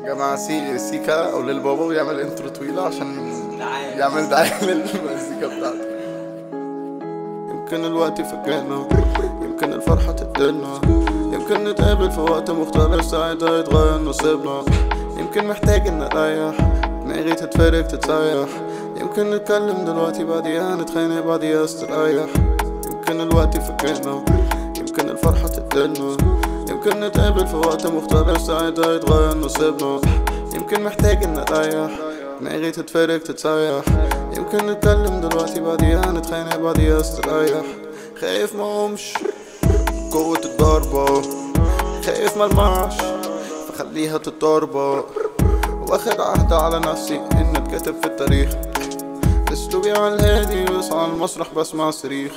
جماعة سي سيكا أو للبابا ويعمل انترو طويلة عشان يعمل دعاية للمزيكا بتاعته يمكن الوقت يفكرنا يمكن الفرحة تقتلنا يمكن نتقابل في وقت مختلف ساعتها يتغير نصيبنا يمكن محتاج إن أريح دماغي تتفرج تتسيح يمكن نتكلم دلوقتي بعديها نتخانق بعديها استريح يمكن الوقت يفكرنا يمكن الفرحة تقتلنا يمكن نتقابل في وقت مختلف ساعتها يتغير نصيبنا يمكن محتاج إن أريح دماغي تتفرج تتسيح يمكن نتكلم دلوقتي بعديها نتخانق بعديها استريح خايف ما اقومش قوة الضربة خايف ملمعش فخليها تتضربة واخد عهد على نفسي ان اتكتب في التاريخ اسلوبي على الهادي بس على المسرح بسمع صريخ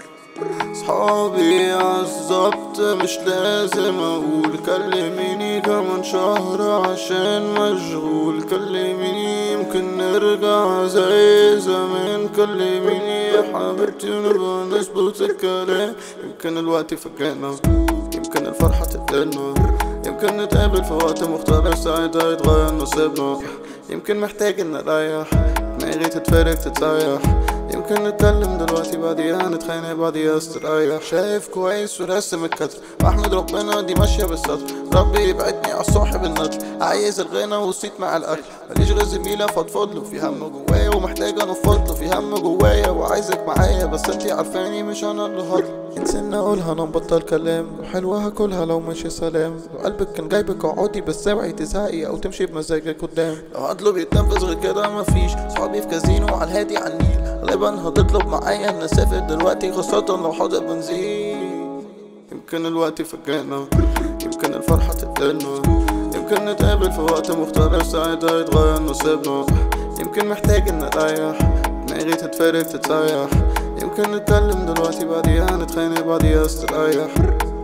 صحابي عالظبط مش لازم اقول كلميني كمان شهر عشان مشغول كلميني يمكن نرجع زي زمان كلميني يا حبيبتي ونبقى نظبط الكلام يمكن الوقت يفكرنا يمكن الفرحة تقتلنا يمكن نتقابل في وقت مختلف ساعتها يتغير نصيبنا يمكن محتاج ان اريح دماغي تتفرج تتسيح يمكن نتكلم دلوقتي بعديها نتخانق بعديها استريح شايف كويس ورسم الكتر واحمد ربنا دي ماشية بالستر ربي يبعدني على الصاحب النتر عايز الغنى والصيت مع الاكل ماليش غير زميلة فضفض له في هم جوايا ومحتاج انفض له في هم جوايا وعايزك معايا بس انتي عارفاني مش انا اللي هطل انسان اقولها انا مبطل كلام حلوة هاكلها لو ماشي سلام لو قلبك كان جايبك اقعدي بس اوعي تزهقي او تمشي بمزاجك قدام لو هطلب يتنفذ غير كده مفيش صحابي في كازينو على الهادي على النيل غالبا هتطلب معايا ان اسافر دلوقتي خاصة لو حاضر بنزين يمكن الوقت يفكرنا يمكن الفرحة تقتلنا يمكن نتقابل في وقت مختلف ساعتها يتغير نصيبنا يمكن محتاج ان اريح دماغي تتفرج تتسيح يمكن نتكلم دلوقتي بعديها نتخانق بعديها استريح